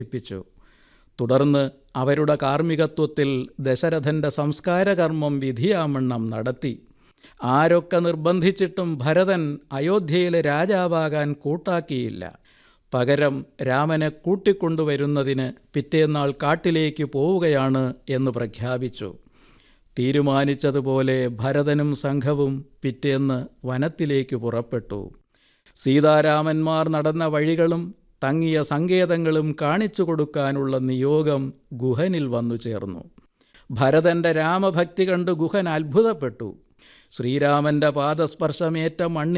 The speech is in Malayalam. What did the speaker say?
പ്പിച്ചു തുടർന്ന് അവരുടെ കാർമ്മികത്വത്തിൽ ദശരഥന്റെ സംസ്കാരകർമ്മം വിധിയാമണ്ണം നടത്തി ആരൊക്കെ നിർബന്ധിച്ചിട്ടും ഭരതൻ അയോധ്യയിലെ രാജാവാകാൻ കൂട്ടാക്കിയില്ല പകരം രാമനെ കൂട്ടിക്കൊണ്ടുവരുന്നതിന് പിറ്റേന്നാൾ കാട്ടിലേക്ക് പോവുകയാണ് എന്ന് പ്രഖ്യാപിച്ചു തീരുമാനിച്ചതുപോലെ ഭരതനും സംഘവും പിറ്റേന്ന് വനത്തിലേക്ക് പുറപ്പെട്ടു സീതാരാമന്മാർ നടന്ന വഴികളും തങ്ങിയ സങ്കേതങ്ങളും കാണിച്ചു കൊടുക്കാനുള്ള നിയോഗം ഗുഹനിൽ വന്നു ചേർന്നു ഭരതന്റെ രാമഭക്തി കണ്ട് ഗുഹൻ അത്ഭുതപ്പെട്ടു ശ്രീരാമന്റെ പാദസ്പർശമേറ്റ മണ്ണിൽ